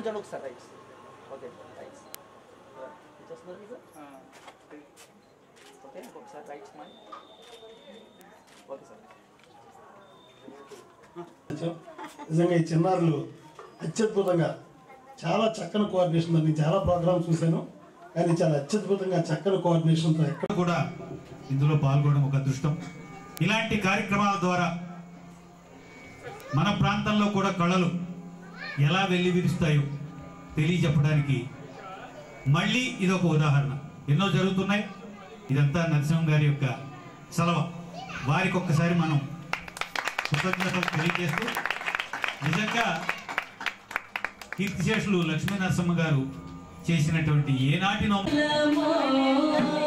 చూడండి ఒకసారి rights okay rights చేస్తున్నారు మీకు ఓకే ఇంకొకసారి రైట్ స్మైల్ ఓకే సార్ నిజంగా ఈ చిన్నారులు అత్యద్భుతంగా చాలా చక్కని కోఆర్డినేషన్ నేను చాలా ప్రోగ్రామ్స్ చూశాను కానీ చాలా అత్యద్భుతంగా చక్కని కోఆర్డినేషన్తో ఎక్కడ కూడా ఇందులో పాల్గొనడం ఒక అదృష్టం ఇలాంటి కార్యక్రమాల ద్వారా మన ప్రాంతంలో కూడా కళలు ఎలా వెళ్ళి విరుస్తాయో తెలియజెప్పడానికి మళ్ళీ ఇది ఒక ఉదాహరణ ఎన్నో జరుగుతున్నాయి ఇదంతా నరసింహం గారి యొక్క సెలవ వారికి ఒక్కసారి మనం కృతజ్ఞతలు తెలియజేస్తూ నిజంగా కీర్తిశేషులు లక్ష్మీ నరసింహ గారు చేసినటువంటి ఏనాటి నోము